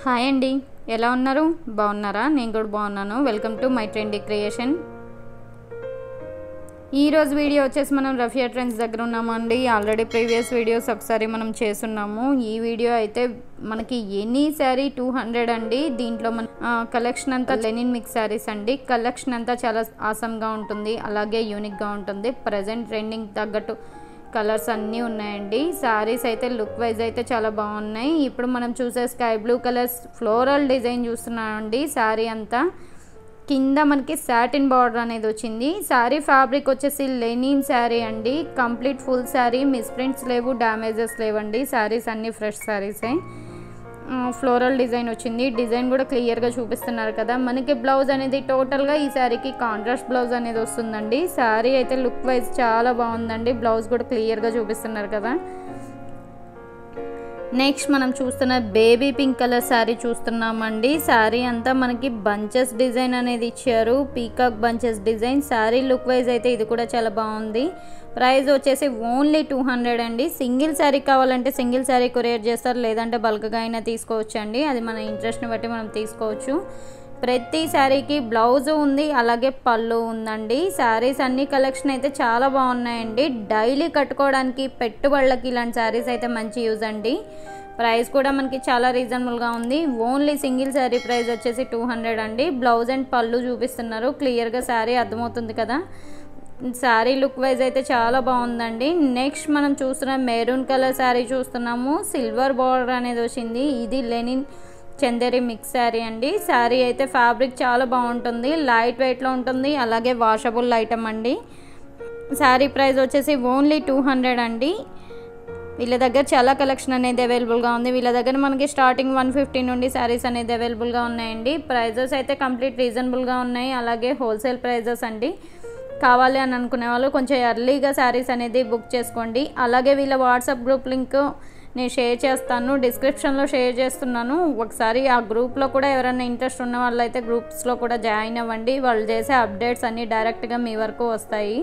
hi అండి ఎలా ఉన్నారు బాగున్నారా నేను కూడా బాగున్నాను welcome to my trendy creation ఈ రోజు వీడియో వచ్చేసి మనం రఫియా ట్రెండ్స్ దగ్గర ఉన్నామండి ఆల్రెడీ ప్రీవియస్ వీడియోస్ ఒకసారి మనం చేస్తున్నాము ఈ వీడియో అయితే మనకి ఎనీ శారీ టూ హండ్రెడ్ అండి దీంట్లో మన కలెక్షన్ అంతా లెనిన్ మిక్స్ శారీస్ అండి కలెక్షన్ అంతా చాలా ఆసమ్గా ఉంటుంది అలాగే యూనిక్గా ఉంటుంది ప్రజెంట్ ట్రెండింగ్ తగ్గట్టు కలర్స్ అన్నీ ఉన్నాయండి శారీస్ అయితే లుక్ వైజ్ అయితే చాలా బాగున్నాయి ఇప్పుడు మనం చూసే sky blue colours floral design చూస్తున్నామండి శారీ అంతా కింద మనకి సాటిన్ బార్డర్ అనేది వచ్చింది శారీ ఫ్యాబ్రిక్ వచ్చేసి లెనిన్ శారీ అండి కంప్లీట్ ఫుల్ శారీ మిస్ప్రింట్స్ లేవు డ్యామేజెస్ లేవండి శారీస్ అన్నీ ఫ్రెష్ శారీసే ఫ్లోరల్ డిజైన్ వచ్చింది డిజైన్ కూడా క్లియర్గా చూపిస్తున్నారు కదా మనకి బ్లౌజ్ అనేది టోటల్గా ఈ శారీకి కాంట్రాస్ట్ బ్లౌజ్ అనేది వస్తుందండి శారీ అయితే లుక్ వైజ్ చాలా బాగుందండి బ్లౌజ్ కూడా క్లియర్గా చూపిస్తున్నారు కదా నెక్స్ట్ మనం చూస్తున్న బేబీ పింక్ కలర్ శారీ చూస్తున్నామండి శారీ అంతా మనకి బంచెస్ డిజైన్ అనేది ఇచ్చారు peacock bunches design sari look wise అయితే ఇది కూడా చాలా బాగుంది ప్రైస్ వచ్చేసి ఓన్లీ టూ హండ్రెడ్ అండి సింగిల్ శారీ కావాలంటే సింగిల్ శారీ కొరియర్ చేస్తారు లేదంటే బల్క్గా అయినా తీసుకోవచ్చు అండి అది మన ఇంట్రెస్ట్ని బట్టి మనం తీసుకోవచ్చు ప్రతి శారీకి బ్లౌజ్ ఉంది అలాగే పళ్ళు ఉందండి శారీస్ అన్ని కలెక్షన్ అయితే చాలా బాగున్నాయండి డైలీ కట్టుకోవడానికి పెట్టుబడులకి ఇలాంటి శారీస్ అయితే మంచి యూజ్ అండి ప్రైస్ కూడా మనకి చాలా రీజనబుల్గా ఉంది ఓన్లీ సింగిల్ శారీ ప్రైస్ వచ్చేసి టూ హండ్రెడ్ అండి బ్లౌజ్ అండ్ పళ్ళు చూపిస్తున్నారు క్లియర్గా శారీ అర్థమవుతుంది కదా శారీ లుక్ వైజ్ అయితే చాలా బాగుందండి నెక్స్ట్ మనం చూస్తున్న మెరూన్ కలర్ శారీ చూస్తున్నాము సిల్వర్ బార్డర్ అనేది వచ్చింది ఇది లెనిన్ చందేరి మిక్స్ శారీ అండి శారీ అయితే ఫ్యాబ్రిక్ చాలా బాగుంటుంది లైట్ వెయిట్లో ఉంటుంది అలాగే వాషబుల్ ఐటమ్ అండి శారీ ప్రైస్ వచ్చేసి ఓన్లీ టూ హండ్రెడ్ అండి వీళ్ళ దగ్గర చాలా కలెక్షన్ అనేది అవైలబుల్గా ఉంది వీళ్ళ దగ్గర మనకి స్టార్టింగ్ వన్ ఫిఫ్టీ నుండి శారీస్ అనేది అవైలబుల్గా ఉన్నాయండి ప్రైజెస్ అయితే కంప్లీట్ రీజనబుల్గా ఉన్నాయి అలాగే హోల్సేల్ ప్రైజెస్ అండి కావాలి అని అనుకునే వాళ్ళు కొంచెం ఎర్లీగా శారీస్ అనేది బుక్ చేసుకోండి అలాగే వీళ్ళ వాట్సాప్ గ్రూప్ లింక్ నేను షేర్ చేస్తాను డిస్క్రిప్షన్లో షేర్ చేస్తున్నాను ఒకసారి ఆ గ్రూప్లో కూడా ఎవరైనా ఇంట్రెస్ట్ ఉన్న వాళ్ళు అయితే గ్రూప్స్లో కూడా జాయిన్ అవ్వండి వాళ్ళు చేసే అప్డేట్స్ అన్నీ డైరెక్ట్గా మీ వరకు వస్తాయి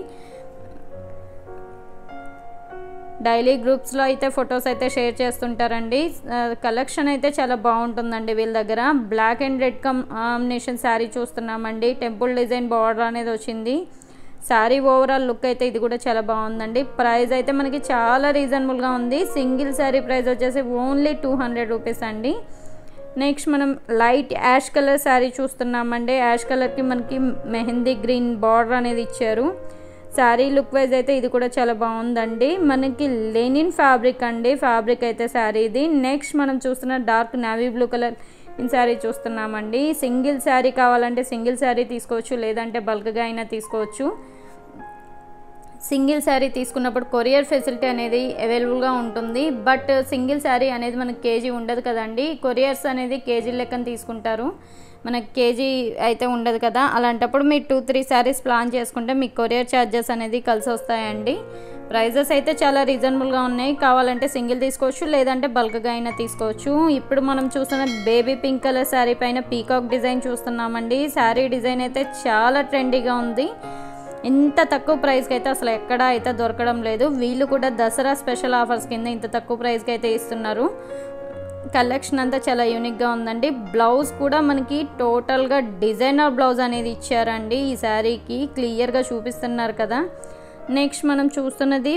డైలీ గ్రూప్స్లో అయితే ఫొటోస్ అయితే షేర్ చేస్తుంటారండి కలెక్షన్ అయితే చాలా బాగుంటుందండి వీళ్ళ దగ్గర black and red combination sari చూస్తున్నామండి టెంపుల్ డిజైన్ బార్డర్ అనేది వచ్చింది శారీ ఓవరాల్ లుక్ అయితే ఇది కూడా చాలా బాగుందండి ప్రైస్ అయితే మనకి చాలా రీజనబుల్గా ఉంది సింగిల్ శారీ ప్రైస్ వచ్చేసి ఓన్లీ టూ హండ్రెడ్ రూపీస్ అండి నెక్స్ట్ మనం లైట్ యాష్ కలర్ శారీ చూస్తున్నామండి యాష్ కలర్కి మనకి మెహందీ గ్రీన్ బార్డర్ అనేది ఇచ్చారు శారీ లుక్ వైజ్ అయితే ఇది కూడా చాలా బాగుందండి మనకి లెనిన్ ఫ్యాబ్రిక్ అండి ఫ్యాబ్రిక్ అయితే శారీ ఇది నెక్స్ట్ మనం చూస్తున్న dark navy blue colour sari చూస్తున్నామండి సింగిల్ శారీ కావాలంటే సింగిల్ శారీ తీసుకోవచ్చు లేదంటే బల్క్గా అయినా తీసుకోవచ్చు సింగిల్ శారీ తీసుకున్నప్పుడు కొరియర్ ఫెసిలిటీ అనేది అవైలబుల్గా ఉంటుంది బట్ సింగిల్ శారీ అనేది మనకి కేజీ ఉండదు కదండి కొరియర్స్ అనేది కేజీ లెక్కన తీసుకుంటారు మనకి కేజీ అయితే ఉండదు కదా అలాంటప్పుడు మీరు టూ త్రీ శారీస్ ప్లాన్ చేసుకుంటే మీకు కొరియర్ ఛార్జెస్ అనేది కలిసి వస్తాయండి ప్రైజెస్ అయితే చాలా రీజనబుల్గా ఉన్నాయి కావాలంటే సింగిల్ తీసుకోవచ్చు లేదంటే బల్క్గా అయినా తీసుకోవచ్చు ఇప్పుడు మనం చూస్తున్న బేబీ పింక్ కలర్ శారీ పైన పీకాక్ డిజైన్ చూస్తున్నామండి శారీ డిజైన్ అయితే చాలా ట్రెండీగా ఉంది ఇంత తక్కువ ప్రైస్కి అయితే అసలు ఎక్కడ అయితే దొరకడం లేదు వీళ్ళు కూడా దసరా స్పెషల్ ఆఫర్స్ కింద ఇంత తక్కువ ప్రైస్కి అయితే ఇస్తున్నారు కలెక్షన్ అంతా చాలా యూనిక్గా ఉందండి బ్లౌజ్ కూడా మనకి టోటల్గా డిజైనర్ బ్లౌజ్ అనేది ఇచ్చారండి ఈ శారీకి క్లియర్గా చూపిస్తున్నారు కదా నెక్స్ట్ మనం చూస్తున్నది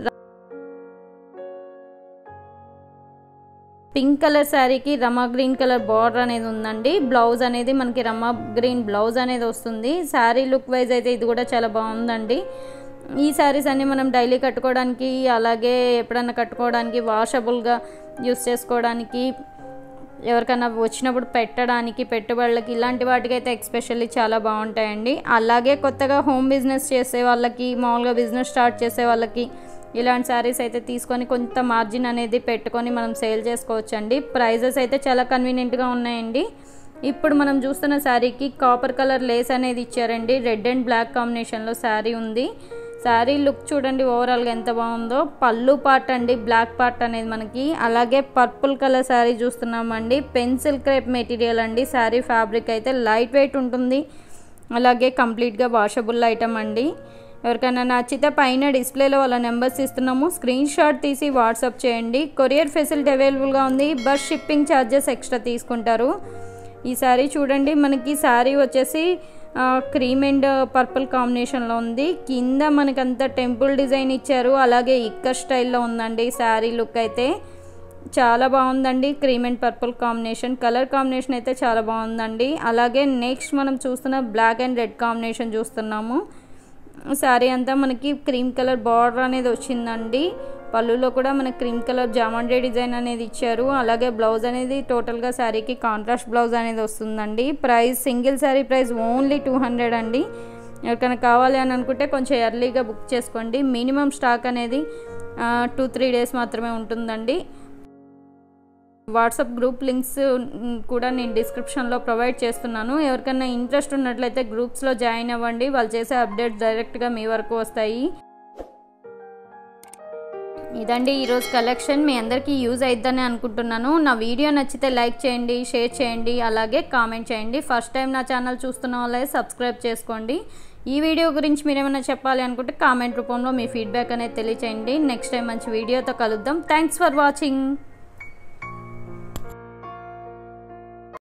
పింక్ కలర్ శారీకి రమా గ్రీన్ కలర్ బార్డర్ అనేది ఉందండి బ్లౌజ్ అనేది మనకి రమా గ్రీన్ బ్లౌజ్ అనేది వస్తుంది శారీ లుక్ వైజ్ అయితే ఇది కూడా చాలా బాగుందండి ఈ శారీస్ అన్నీ మనం డైలీ కట్టుకోవడానికి అలాగే ఎప్పుడైనా కట్టుకోవడానికి వాషబుల్గా యూస్ చేసుకోవడానికి ఎవరికైనా వచ్చినప్పుడు పెట్టడానికి పెట్టుబడులకి ఇలాంటి వాటికి అయితే ఎక్స్పెషల్లీ చాలా బాగుంటాయండి అలాగే కొత్తగా హోమ్ బిజినెస్ చేసే వాళ్ళకి మామూలుగా బిజినెస్ స్టార్ట్ చేసే వాళ్ళకి ఇలాంటి శారీస్ అయితే తీసుకొని కొంత మార్జిన్ అనేది పెట్టుకొని మనం సేల్ చేసుకోవచ్చు అండి ప్రైజెస్ అయితే చాలా కన్వీనియంట్గా ఉన్నాయండి ఇప్పుడు మనం చూస్తున్న శారీకి కాపర్ కలర్ లేస్ అనేది ఇచ్చారండి రెడ్ అండ్ బ్లాక్ కాంబినేషన్లో శారీ ఉంది శారీ లుక్ చూడండి ఓవరాల్గా ఎంత బాగుందో పళ్ళు పార్ట్ అండి బ్లాక్ పార్ట్ అనేది మనకి అలాగే పర్పుల్ కలర్ శారీ చూస్తున్నామండి పెన్సిల్ క్రేప్ మెటీరియల్ అండి శారీ ఫ్యాబ్రిక్ అయితే లైట్ వెయిట్ ఉంటుంది అలాగే కంప్లీట్గా వాషబుల్ ఐటమ్ అండి ఎవరికైనా నచ్చితే పైన డిస్ప్లేలో వాళ్ళ నెంబర్స్ ఇస్తున్నాము స్క్రీన్ షాట్ తీసి వాట్సాప్ చేయండి కొరియర్ ఫెసిలిటీ అవైలబుల్గా ఉంది బస్ షిప్పింగ్ ఛార్జెస్ ఎక్స్ట్రా తీసుకుంటారు ఈ శారీ చూడండి మనకి శారీ వచ్చేసి క్రీమ్ అండ్ పర్పుల్ కాంబినేషన్లో ఉంది కింద మనకంతా టెంపుల్ డిజైన్ ఇచ్చారు అలాగే ఇక్కర్ స్టైల్లో ఉందండి శారీ లుక్ అయితే చాలా బాగుందండి cream and purple combination colour combination అయితే చాలా బాగుందండి అలాగే నెక్స్ట్ మనం చూస్తున్న బ్లాక్ అండ్ రెడ్ కాంబినేషన్ చూస్తున్నాము శారీ అంతా మనకి క్రీమ్ కలర్ బార్డర్ అనేది వచ్చిందండి పళ్ళులో కూడా మనకి క్రీమ్ కలర్ జామండ్రీ డిజైన్ అనేది ఇచ్చారు అలాగే బ్లౌజ్ అనేది టోటల్గా శారీకి కాంట్రాస్ట్ బ్లౌజ్ అనేది వస్తుందండి price single sari price only two hundred అండి ఎవరికైనా కావాలి అని అనుకుంటే కొంచెం ఎర్లీగా బుక్ చేసుకోండి మినిమం స్టాక్ అనేది టూ త్రీ డేస్ మాత్రమే ఉంటుందండి వాట్సాప్ గ్రూప్ లింక్స్ కూడా నేను డిస్క్రిప్షన్లో ప్రొవైడ్ చేస్తున్నాను ఎవరికైనా ఇంట్రెస్ట్ ఉన్నట్లయితే గ్రూప్స్లో జాయిన్ అవ్వండి వాళ్ళు చేసే అప్డేట్స్ డైరెక్ట్గా మీ వరకు వస్తాయి ఇదండి ఈరోజు కలెక్షన్ మీ అందరికీ యూజ్ అయిద్దని అనుకుంటున్నాను నా వీడియో నచ్చితే లైక్ చేయండి షేర్ చేయండి అలాగే కామెంట్ చేయండి ఫస్ట్ టైం నా ఛానల్ చూస్తున్న వాళ్ళే సబ్స్క్రైబ్ చేసుకోండి ఈ వీడియో గురించి మీరు ఏమైనా చెప్పాలి అనుకుంటే కామెంట్ రూపంలో మీ ఫీడ్బ్యాక్ అనేది తెలియచేయండి నెక్స్ట్ టైం మంచి వీడియోతో కలుద్దాం థ్యాంక్స్ ఫర్ వాచింగ్